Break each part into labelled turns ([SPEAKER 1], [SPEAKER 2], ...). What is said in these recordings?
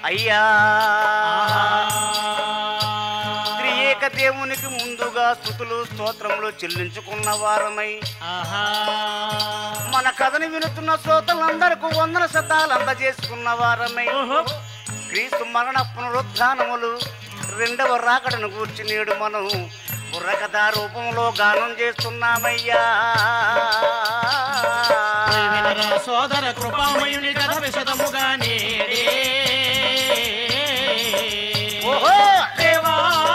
[SPEAKER 1] అయ్యా త్రియేక దేవునికి ముందుగా స్థుతులు స్తోత్రములు చెల్లించుకున్న వారమై మన కథని వినుతున్న శ్రోతలందరికీ వందన శతాలు అందజేసుకున్న వారమై క్రీస్తు మరణ పునరుత్థానములు రెండవ రాకడను గూర్చి నేడు మనం బుర్రకథ రూపంలో గానం చేస్తున్నామయ్యా
[SPEAKER 2] వినరా సోదర కృపామయుని కథ విశదముగా నేడే
[SPEAKER 1] ఓహో
[SPEAKER 2] దేవా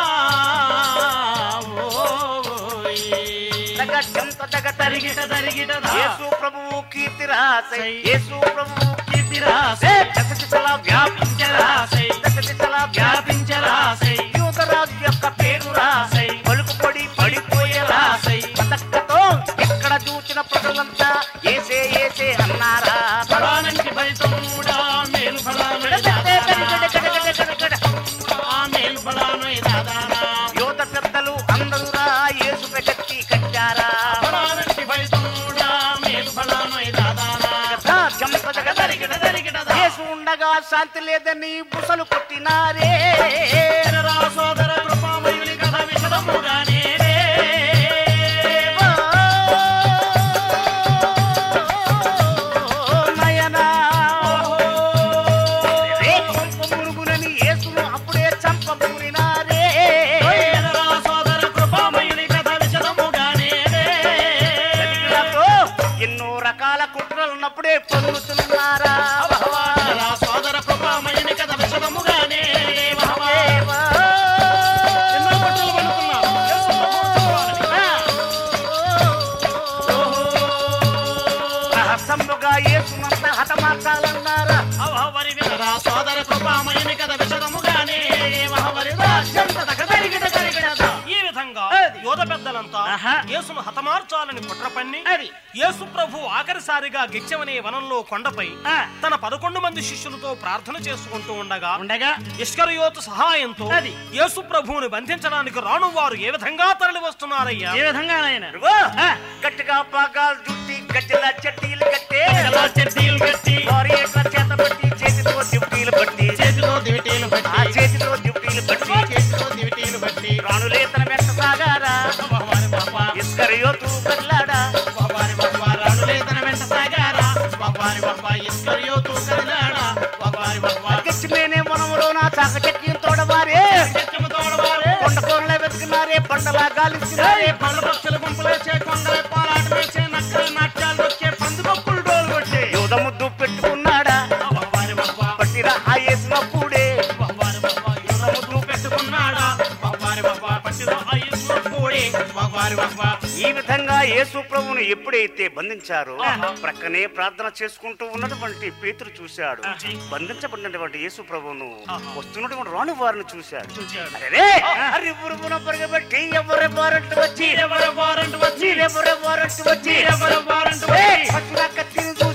[SPEAKER 2] ఓయ్.
[SPEAKER 1] తగ చెంత తగ తరిగి
[SPEAKER 2] తరిగిట తరిగిట దా.
[SPEAKER 1] యేసు ప్రభువు కీర్తి రాసై యేసు ప్రభువు
[SPEAKER 2] కీర్తి రాసై.
[SPEAKER 1] దశ దిశలా వ్యాపించరాసై దశ దిశలా వ్యాపించరాసై యూదరాజు యొక్క పేరు రాసై పలుకు పొడి పడిపోయే రాసై పతక్కతో ఎక్కడ చూసిన ప్రజలంతా ఏసే ఏసే అన్నారా
[SPEAKER 2] ఫలానంటి ఫలితముడా మేలు ఫలాను ఆ మేలు ఫలాను దాదానా
[SPEAKER 1] యువత పెద్దలు అందరూ రా యేసు ప్రగతి కట్టారా
[SPEAKER 2] ఫలానంటి ఫలితముడా మేలు ఫలాను దాదానా
[SPEAKER 1] దా చెంత జగ
[SPEAKER 2] తరిగిట తరిగిట దా.
[SPEAKER 1] యేసు ఉండగా శాంతి లేదని బుసలు కొట్టినారే
[SPEAKER 2] వినరా సోదర కృపామయుని కథ విశదముగా నేడే
[SPEAKER 1] నయనా మురుగునని యేసును అప్పుడే చంపబూరినారే
[SPEAKER 2] వినరా సోదర కృపామయుని కథ విశదముగా నేడే
[SPEAKER 1] కదిగిలతో ఎన్నో రకాల కుట్రలున్నప్పుడే పొందుతున్నారా
[SPEAKER 2] వినరా సోదర కృపామయుని కథ విశదముగా నేడే మహవా. ఎన్నో కుట్రలు పన్నుకున్నారు. యేసు
[SPEAKER 1] రహస్యముగా యేసునంత హతమార్చాలన్నారా
[SPEAKER 2] అవహవరి వినరా సోదర కృపామయుని కథ విశదముగా నేడే మహవరి రాజ్యంత తగదరిగిట తరిగిడదా. ఈ విధంగా యోధ పెద్దలంతా
[SPEAKER 1] ఆహా.
[SPEAKER 2] యేసును హతమార్చాలని కుట్ర పన్ని
[SPEAKER 1] అది.
[SPEAKER 2] యేసు ప్రభు ఆఖరిసారిగా గెచ్చవనే వనంలో కొండపై
[SPEAKER 1] ఆ.
[SPEAKER 2] తన పదకొండు మంది శిష్యులతో ప్రార్థన చేసుకుంటూ ఉండగా
[SPEAKER 1] ఉండగా
[SPEAKER 2] ఇష్కరియోతు సహాయంతో
[SPEAKER 1] అది.
[SPEAKER 2] యేసు ప్రభువుని బంధించడానికి రాను వారు ఏ విధంగా తరలి వస్తున్నారయ్యా
[SPEAKER 1] ఏ విధంగా నాయన గట్టిగా పాగాలు చుట్టి గజ్జల చట్టీలు కట్టే
[SPEAKER 2] ఎలా చెడ్డీలు కట్టి
[SPEAKER 1] వారి యొక్క చేత బట్టి చేతితో దివిటీలు బట్టి
[SPEAKER 2] చేతిలో దివిటీలు
[SPEAKER 1] ఆ
[SPEAKER 2] బట్టి
[SPEAKER 1] చేతితో దివిటీలు బట్టి
[SPEAKER 2] చేతిలో దివిటీలు బట్టి
[SPEAKER 1] రాణులే తన వెంట సాగారా
[SPEAKER 2] మగవారి బాబా
[SPEAKER 1] ఇస్కరియోతు కదలాడా
[SPEAKER 2] మగవారి బాబా రాణులే తన వెంట సాగారా మగవారి బాబా ఇస్కరియోతు కదిలాడా మగవారి బాబా
[SPEAKER 1] గచ్చిమేనే వనములో నా చాక చెక్కిన తోడవారే
[SPEAKER 2] చెక్కము తోడవారే
[SPEAKER 1] కొండ కోనలే వెతుకున్నారే పండలా గాలిస్తున్నారే
[SPEAKER 2] పండ్ల పక్షుల గుంపులేసే కొండలే పాలాట వేసే నక్కల నాట్యాలు వచ్చే పందుకొక్కులు డోలు కొట్టే
[SPEAKER 1] యోధ ముద్దు పెట్టుకున్నాడా
[SPEAKER 2] మగవారి బాబా
[SPEAKER 1] పట్టిరా ఆ వేసినప్పుడే
[SPEAKER 2] మగవారి బాబా యుద్ధ ముద్దు పెట్టుకున్నాడా మగవారి బాబా పట్టిలో ఆయుష్లో కూడి మగవారి బాబా
[SPEAKER 1] ఈ విధంగా యేసు ప్రభువును ఎప్పుడైతే బంధించారో
[SPEAKER 2] ఆహా.
[SPEAKER 1] ప్రక్కనే ప్రార్థన చేసుకుంటూ ఉన్నటువంటి పేతురు చూశాడు
[SPEAKER 2] ఆహా.
[SPEAKER 1] బంధించబడినటువంటి యేసు ప్రభువును
[SPEAKER 2] ఆహా.
[SPEAKER 1] వస్తున్నటువంటి రాని వారిని చూశాడు
[SPEAKER 2] చూశాడు.
[SPEAKER 1] అరే అరి పురుగున పరిగెబట్టి ఎవరి వారంటూ వచ్చి
[SPEAKER 2] ఎవరు వారంటు వచ్చి
[SPEAKER 1] ఎవరి వారంటూ వచ్చి
[SPEAKER 2] ఎవరు వారంటు
[SPEAKER 1] ఏ,
[SPEAKER 2] వచ్చి
[SPEAKER 1] పశువుల కత్తిని చూసి